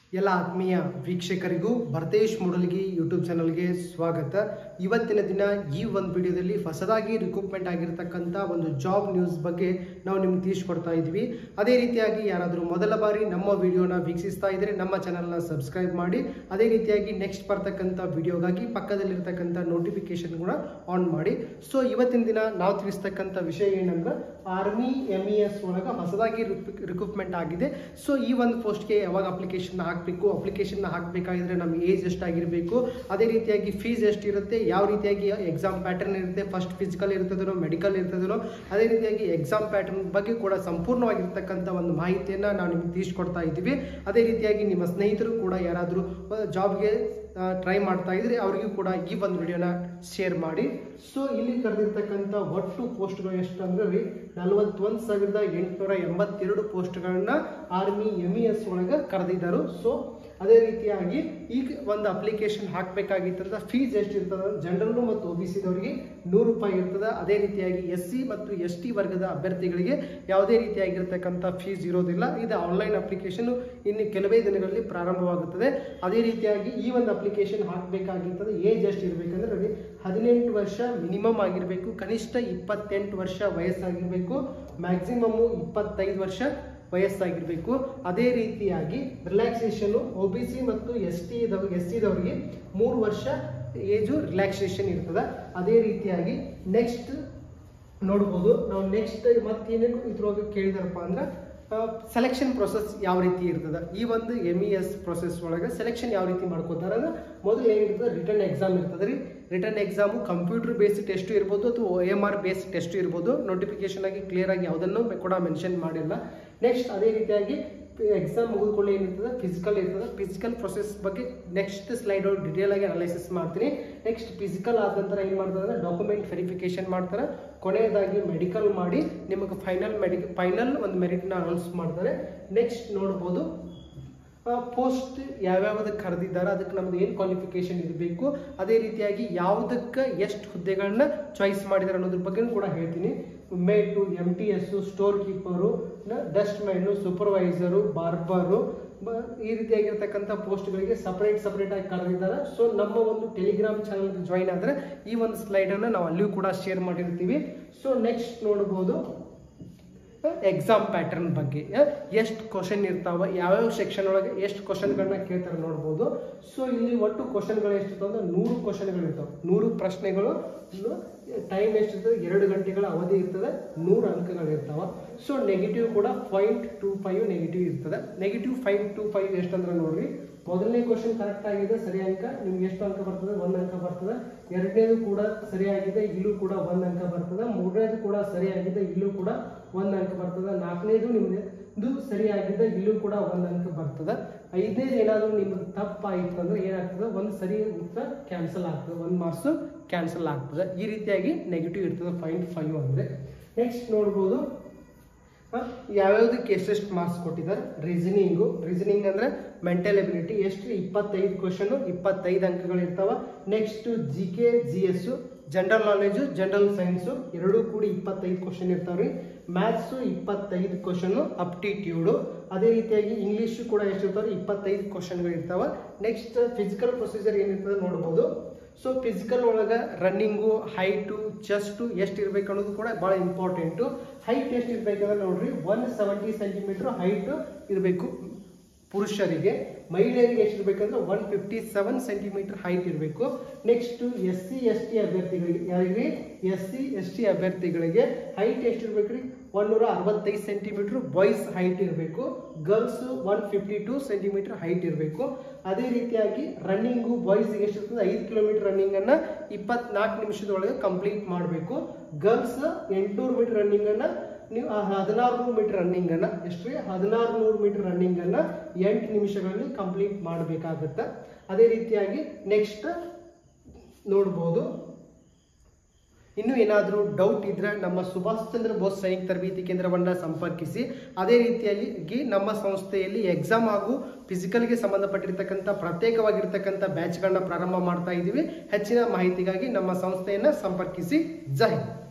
ಎಲ್ಲ ಆತ್ಮೀಯ ವೀಕ್ಷಕರಿಗೂ ಭರತೇಶ್ ಮೂಡಲ್ಗಿ ಯೂಟ್ಯೂಬ್ ಚಾನಲ್ಗೆ ಸ್ವಾಗತ ಇವತ್ತಿನ ದಿನ ಈ ಒಂದು ವಿಡಿಯೋದಲ್ಲಿ ಹೊಸದಾಗಿ ರಿಕ್ರೂಟ್ಮೆಂಟ್ ಆಗಿರ್ತಕ್ಕಂಥ ಒಂದು ಜಾಬ್ ನ್ಯೂಸ್ ಬಗ್ಗೆ ನಾವು ನಿಮ್ಗೆ ತಿಳಿಸ್ಕೊಡ್ತಾ ಇದ್ವಿ ಅದೇ ರೀತಿಯಾಗಿ ಯಾರಾದರೂ ಮೊದಲ ಬಾರಿ ನಮ್ಮ ವಿಡಿಯೋನ ವೀಕ್ಷಿಸ್ತಾ ಇದ್ರೆ ನಮ್ಮ ಚಾನಲ್ನ ಸಬ್ಸ್ಕ್ರೈಬ್ ಮಾಡಿ ಅದೇ ರೀತಿಯಾಗಿ ನೆಕ್ಸ್ಟ್ ಬರ್ತಕ್ಕಂಥ ವಿಡಿಯೋಗಾಗಿ ಪಕ್ಕದಲ್ಲಿರ್ತಕ್ಕಂಥ ನೋಟಿಫಿಕೇಶನ್ ಕೂಡ ಆನ್ ಮಾಡಿ ಸೊ ಇವತ್ತಿನ ದಿನ ನಾವು ತಿಳಿಸ್ತಕ್ಕಂಥ ವಿಷಯ ಏನಂದ್ರೆ ಆರ್ಮಿ ಎಮ್ ಇ ಎಸ್ ಒಳಗೆ ಹೊಸದಾಗಿ ರಿಕ್ರೂಟ್ಮೆಂಟ್ ಆಗಿದೆ ಸೊ ಈ ಒಂದು ಪೋಸ್ಟ್ಗೆ ಯಾವಾಗ ಅಪ್ಲಿಕೇಶನ್ ಹಾಕಬೇಕು ಅಪ್ಲಿಕೇಶನ್ ಹಾಕಬೇಕಾಗಿದ್ರೆ ನಮ್ಮ ಏಜ್ ಎಷ್ಟಾಗಿರಬೇಕು ಅದೇ ರೀತಿಯಾಗಿ ಫೀಸ್ ಎಷ್ಟಿರುತ್ತೆ ಯಾವ ರೀತಿಯಾಗಿ ಎಕ್ಸಾಮ್ ಪ್ಯಾಟರ್ನ್ ಇರುತ್ತೆ ಫಸ್ಟ್ ಫಿಸಿಕಲ್ ಇರ್ತದೋ ಮೆಡಿಕಲ್ ಇರ್ತದೋ ಅದೇ ರೀತಿಯಾಗಿ ಎಕ್ಸಾಮ್ ಪ್ಯಾಟರ್ನ್ ಬಗ್ಗೆ ಕೂಡ ಸಂಪೂರ್ಣವಾಗಿರ್ತಕ್ಕಂಥ ಒಂದು ಮಾಹಿತಿಯನ್ನು ನಾವು ನಿಮ್ಗೆ ತಿಳಿಸ್ಕೊಡ್ತಾ ಇದ್ದೀವಿ ಅದೇ ರೀತಿಯಾಗಿ ನಿಮ್ಮ ಸ್ನೇಹಿತರು ಕೂಡ ಯಾರಾದರೂ ಜಾಬ್ಗೆ ಟ್ರೈ ಮಾಡ್ತಾ ಇದ್ರೆ ಅವರಿಗೂ ಕೂಡ ಈ ಒಂದು ವಿಡಿಯೋನ ಶೇರ್ ಮಾಡಿ ಸೊ ಇಲ್ಲಿ ಕರೆದಿರ್ತಕ್ಕಂಥ ಒಟ್ಟು ಪೋಸ್ಟ್ಗಳು ಎಷ್ಟು ಅಂದ್ರೆ ರೀ ನಲವತ್ತೊಂದು ಸಾವಿರದ ಎಂಟುನೂರ ಎಂಬತ್ತೆರಡು ಪೋಸ್ಟ್ಗಳನ್ನ ಆರ್ಮಿ ಎಮ್ ಇ ಎಸ್ ಒಳಗೆ ಕರೆದಿದ್ದರು ಸೊ ಅದೇ ರೀತಿಯಾಗಿ ಈಗ ಒಂದು ಅಪ್ಲಿಕೇಶನ್ ಹಾಕಬೇಕಾಗಿತ್ತಂದ್ರೆ ಫೀಸ್ ಎಷ್ಟು ಇರ್ತದೆ ಜನರಲ್ ಮತ್ತು ಒ ಬಿ ಸಿದವರಿಗೆ ನೂರು ರೂಪಾಯಿ ಇರ್ತದೆ ಅದೇ ರೀತಿಯಾಗಿ ಎಸ್ ಸಿ ಮತ್ತು ಎಸ್ ಟಿ ವರ್ಗದ ಅಭ್ಯರ್ಥಿಗಳಿಗೆ ಯಾವುದೇ ರೀತಿಯಾಗಿರ್ತಕ್ಕಂಥ ಫೀಸ್ ಇರೋದಿಲ್ಲ ಇದು ಆನ್ಲೈನ್ ಅಪ್ಲಿಕೇಶನ್ ಇನ್ನು ಕೆಲವೇ ದಿನಗಳಲ್ಲಿ ಪ್ರಾರಂಭವಾಗುತ್ತದೆ ಅದೇ ರೀತಿಯಾಗಿ ಈ ಒಂದು ಅಪ್ಲಿಕೇಶನ್ ಹಾಕಬೇಕಾಗಿರ್ತದೆ ಏಜ್ ಎಷ್ಟು ಇರಬೇಕಂದ್ರೆ ನೋಡಿ ಹದಿನೆಂಟು ವರ್ಷ ಮಿನಿಮಮ್ ಆಗಿರಬೇಕು ಕನಿಷ್ಠ ಇಪ್ಪತ್ತೆಂಟು ವರ್ಷ ವಯಸ್ಸಾಗಿರಬೇಕು ಮ್ಯಾಕ್ಸಿಮಮ್ಮು ಇಪ್ಪತ್ತೈದು ವರ್ಷ ವಯಸ್ಸಾಗಿರಬೇಕು ಅದೇ ರೀತಿಯಾಗಿ ರಿಲ್ಯಾಕ್ಸೇಷನ್ ಒ ಬಿ ಸಿ ಮತ್ತು ಎಸ್ ಟಿ ಎಸ್ ಟಿದವರಿಗೆ ಮೂರು ವರ್ಷ ಏಜು ರಿಲ್ಯಾಕ್ಸೇಷನ್ ಇರ್ತದೆ ಅದೇ ರೀತಿಯಾಗಿ ನೆಕ್ಸ್ಟ್ ನೋಡ್ಬೋದು ನಾವು ನೆಕ್ಸ್ಟ್ ಮತ್ತೇನೇನು ಇದ್ರೊಳಗೆ ಕೇಳಿದಾರಪ್ಪ ಅಂದ್ರೆ ಸೆಲೆಕ್ಷನ್ ಪ್ರೊಸೆಸ್ ಯಾವ ರೀತಿ ಇರ್ತದೆ ಈ ಒಂದು ಎಮ್ ಇ ಎಸ್ ಪ್ರೊಸೆಸ್ ಒಳಗೆ ಸೆಲೆಕ್ಷನ್ ಯಾವ ರೀತಿ ಮಾಡ್ಕೋತಾರೆ ಅಂದ್ರೆ ಮೊದಲು ಏನಿರ್ತದೆ ರಿಟರ್ನ್ ಎಕ್ಸಾಮ್ ಇರ್ತದೆ ರೀ written exam computer based test ಇರ್ಬೋದು ಅಥವಾ O M R based test ಇರ್ಬೋದು ನೋಟಿಫಿಕೇಶನ್ ಆಗಿ ಕ್ಲಿಯರ್ ಆಗಿ ಯಾವುದನ್ನು ಕೂಡ ಮೆನ್ಷನ್ ಮಾಡಿಲ್ಲ ನೆಕ್ಸ್ಟ್ ಅದೇ ರೀತಿಯಾಗಿ ಎಕ್ಸಾಮ್ ಮುಗಿದುಕೊಳ್ಳಿ ಏನಿರ್ತದೆ ಫಿಸಿಕಲ್ ಇರ್ತದೆ ಫಿಸಿಕಲ್ ಪ್ರೊಸೆಸ್ ಬಗ್ಗೆ ನೆಕ್ಸ್ಟ್ ಸ್ಲೈಡ್ ಒಳಗೆ ಡಿಟೇಲ್ ಆಗಿ ಅನಲೈಸಿಸ್ ಮಾಡ್ತೀನಿ ನೆಕ್ಸ್ಟ್ ಫಿಸಿಕಲ್ ಆದ ನಂತರ ಏನು ಮಾಡ್ತಾರೆ ಅಂದ್ರೆ ಡಾಕ್ಯುಮೆಂಟ್ ವೆರಿಫಿಕೇಶನ್ ಮಾಡ್ತಾರೆ ಕೊನೆಯದಾಗಿ ಮೆಡಿಕಲ್ ಮಾಡಿ ನಿಮಗೆ ಫೈನಲ್ ಮೆಡಿ ಫೈನಲ್ ಒಂದು ಮೆರಿಟ್ನ ಅನೌನ್ಸ್ ಮಾಡ್ತಾರೆ ನೆಕ್ಸ್ಟ್ ನೋಡ್ಬೋದು ಪೋಸ್ಟ್ ಯಾವ್ಯಾವುದಕ್ಕೆ ಕರೆದಿದ್ದಾರೆ ಅದಕ್ಕೆ ನಮ್ದು ಏನು ಕ್ವಾಲಿಫಿಕೇಶನ್ ಇರಬೇಕು ಅದೇ ರೀತಿಯಾಗಿ ಯಾವುದಕ್ಕೆ ಎಷ್ಟು ಹುದ್ದೆಗಳನ್ನ ಚಾಯ್ಸ್ ಮಾಡಿದ್ದಾರೆ ಅನ್ನೋದ್ರ ಬಗ್ಗೆ ಕೂಡ ಹೇಳ್ತೀನಿ mate M T S store keeper dust man supervisor barber ಈ ರೀತಿಯಾಗಿರ್ತಕ್ಕಂಥ ಪೋಸ್ಟ್ಗಳಿಗೆ ಸಪ್ರೇಟ್ ಸಪ್ರೇಟ್ ಆಗಿ ಕರೆದಿದ್ದಾರೆ ಸೊ ನಮ್ಮ ಒಂದು ಟೆಲಿಗ್ರಾಮ್ ಚಾನಲ್ ಜಾಯಿನ್ ಆದರೆ ಈ ಒಂದು ಸ್ಲೈಡನ್ನು ನಾವು ಅಲ್ಲಿಯೂ ಕೂಡ ಶೇರ್ ಮಾಡಿರ್ತೀವಿ ಸೊ ನೆಕ್ಸ್ಟ್ ನೋಡ್ಬೋದು ಎಕ್ಸಾಮ್ ಪ್ಯಾಟರ್ನ್ ಬಗ್ಗೆ ಎಷ್ಟು ಕ್ವಶನ್ ಇರ್ತಾವ ಯಾವ್ಯಾವ ಸೆಕ್ಷನ್ ಒಳಗೆ ಎಷ್ಟು ಕ್ವಶನ್ಗಳನ್ನ ಕೇಳ್ತಾರೆ ನೋಡ್ಬೋದು ಸೊ ಇಲ್ಲಿ ಒಟ್ಟು ಕ್ವಶನ್ಗಳು ಎಷ್ಟು ಅಂದ್ರೆ ನೂರು ಕ್ವಶನ್ಗಳು ಇರ್ತಾವೆ ನೂರು ಪ್ರಶ್ನೆಗಳು ಟೈಮ್ ಎಷ್ಟಿರ್ತದೆ ಎರಡು ಗಂಟೆಗಳ ಅವಧಿ ಇರ್ತದೆ ನೂರು ಅಂಕಗಳು ಇರ್ತಾವ ಸೊ ನೆಗೆಟಿವ್ ಕೂಡ ಪಾಯಿಂಟ್ ಟೂ ಫೈವ್ ನೆಗೆಟಿವ್ ಇರ್ತದೆ ನೆಗೆಟಿವ್ ಫೈವ್ ಟು ಫೈವ್ ಎಷ್ಟಂದ್ರೆ ನೋಡ್ರಿ ಮೊದಲನೇ ಕ್ವಶನ್ ಕರೆಕ್ಟ್ ಆಗಿದೆ ಸರಿ ಅಂಕ ನಿಮ್ಗೆ ಎಷ್ಟು ಅಂಕ ಬರ್ತದೆ ಒಂದು ಅಂಕ ಬರ್ತದೆ ಎರಡನೇದು ಕೂಡ ಸರಿಯಾಗಿದೆ ಇಲ್ಲೂ ಕೂಡ ಒಂದು ಅಂಕ ಬರ್ತದೆ ಮೂರನೇದು ಕೂಡ ಸರಿಯಾಗಿದೆ ಇಲ್ಲೂ ಕೂಡ ಒಂದು ಅಂಕ ಬರ್ತದೆ ನಾಲ್ಕನೇದು ನಿಮ್ಗೆ ಇದು ಸರಿಯಾಗಿದೆ ಇಲ್ಲೂ ಕೂಡ ಒಂದು ಅಂಕ ಬರ್ತದೆ ಐದನೇದು ಏನಾದರೂ ನಿಮ್ಗೆ ತಪ್ಪಾಯಿತು ಅಂದ್ರೆ ಏನಾಗ್ತದೆ ಒಂದು ಸರಿ ಉತ್ತರ ಕ್ಯಾನ್ಸಲ್ ಆಗ್ತದೆ ಒಂದು ಮಾರ್ಕ್ಸು ಕ್ಯಾನ್ಸಲ್ ಆಗ್ತದೆ ಈ ರೀತಿಯಾಗಿ ನೆಗೆಟಿವ್ ಇರ್ತದೆ ಪಾಯಿಂಟ್ ಫೈವ್ ಅಂದರೆ ನೆಕ್ಸ್ಟ್ ನೋಡ್ಬೋದು ಯಾವ್ಯಾವ್ದಕ್ಕೆ ಎಷ್ಟೆಷ್ಟು ಮಾರ್ಕ್ಸ್ ಕೊಟ್ಟಿದ್ದಾರೆ ರೀಸನಿಂಗು ರೀಸನಿಂಗ್ ಅಂದರೆ ಮೆಂಟಲ್ ಎಬಿಲಿಟಿ ಎಷ್ಟು ಇಪ್ಪತ್ತೈದು ಕ್ವಶನು ಇಪ್ಪತ್ತೈದು ಅಂಕಗಳು ಇರ್ತಾವ next G K G S general knowledge general science ಎರಡೂ ಕೂಡಿ ಇಪ್ಪತ್ತೈದು ಕ್ವಶನ್ ಇರ್ತಾವ್ರಿ ಮ್ಯಾಥ್ಸು ಇಪ್ಪತ್ತೈದು ಕ್ವಶನು ಅಪ್ಟಿಟ್ಯೂಡು ಅದೇ ರೀತಿಯಾಗಿ ಇಂಗ್ಲೀಷು ಕೂಡ ಎಷ್ಟು ಇರ್ತಾವೆ ಇಪ್ಪತ್ತೈದು ಕ್ವಶನ್ಗಳು ಇರ್ತಾವ ನೆಕ್ಸ್ಟ್ ಫಿಸಿಕಲ್ ಪ್ರೊಸೀಜರ್ ಏನಿರ್ತದೆ ನೋಡ್ಬೋದು ಸೊ ಫಿಸಿಕಲ್ ಒಳಗೆ ರನ್ನಿಂಗು ಹೈಟು ಚೆಸ್ಟು ಎಷ್ಟು ಇರಬೇಕು ಅನ್ನೋದು ಕೂಡ ಭಾಳ ಇಂಪಾರ್ಟೆಂಟು ಹೈಟ್ ಎಷ್ಟು ಇರಬೇಕಂದ್ರೆ ನೋಡ್ರಿ ಒನ್ ಸೆವೆಂಟಿ ಸೆಂಟಿಮೀಟ್ರ್ ಹೈಟ್ ಇರಬೇಕು ಪುರುಷರಿಗೆ ಮಹಿಳೆಯರಿಗೆ ಎಷ್ಟು ಇರಬೇಕಂದ್ರೆ one fifty seven centimetre height ಇರಬೇಕು next S C S T ಅಭ್ಯರ್ಥಿಗಳಿಗೆ ಯಾರಿಗೆ ಎಸ್ ಸಿ ಎಸ್ ಟಿ ಅಭ್ಯರ್ಥಿಗಳಿಗೆ ಹೈಟ್ ಎಷ್ಟು ಇರಬೇಕು ರೀ ಒನ್ನೂರ ಅರವತ್ತೈದು ಸೆಂಟಿಮೀಟರ್ ಬಾಯ್ಸ್ ಹೈಟ್ ಇರಬೇಕು girls one fifty two centimetre height ಇರಬೇಕು ಅದೇ ರೀತಿಯಾಗಿ ರನ್ನಿಂಗು ಬಾಯ್ಸ್ಗೆ ಎಷ್ಟು ಇರ್ತದೆ ಐದು ಕಿಲೋಮೀಟರ್ ರನ್ನಿಂಗನ್ನು ಇಪ್ಪತ್ನಾಲ್ಕು ನಿಮಿಷದೊಳಗೆ ಕಂಪ್ಲೀಟ್ ಮಾಡಬೇಕು ಗರ್ಲ್ಸ್ ಎಂಟುನೂರು ಮೀಟರ್ ರನ್ನಿಂಗನ್ನು ನೀವು ಹದಿನಾರು ನೂರು ಮೀಟರ್ ರನ್ನಿಂಗನ್ನು ಎಷ್ಟು ರೀ ಹದಿನಾರು ನೂರು ಮೀಟರ್ ರನ್ನಿಂಗನ್ನು ಎಂಟು ನಿಮಿಷಗಳಲ್ಲಿ ಕಂಪ್ಲೀಟ್ ಮಾಡಬೇಕಾಗುತ್ತೆ ಅದೇ ರೀತಿಯಾಗಿ ನೆಕ್ಸ್ಟ್ ನೋಡ್ಬೋದು ಇನ್ನೂ ಏನಾದರೂ ಡೌಟ್ ಇದ್ರೆ ನಮ್ಮ ಸುಭಾಷ್ ಚಂದ್ರ ಬೋಸ್ ಸೈನಿಕ ತರಬೇತಿ ಕೇಂದ್ರವನ್ನು ಸಂಪರ್ಕಿಸಿ ಅದೇ ರೀತಿಯಾಗಿ ನಮ್ಮ ಸಂಸ್ಥೆಯಲ್ಲಿ ಎಕ್ಸಾಮ್ ಹಾಗೂ ಫಿಸಿಕಲ್ಗೆ ಸಂಬಂಧಪಟ್ಟಿರ್ತಕ್ಕಂಥ ಪ್ರತ್ಯೇಕವಾಗಿರ್ತಕ್ಕಂಥ ಬ್ಯಾಚ್ಗಳನ್ನ ಪ್ರಾರಂಭ ಮಾಡ್ತಾ ಇದ್ದೀವಿ ಹೆಚ್ಚಿನ ಮಾಹಿತಿಗಾಗಿ ನಮ್ಮ ಸಂಸ್ಥೆಯನ್ನು ಸಂಪರ್ಕಿಸಿ ಜೈ ಹಿಂದ್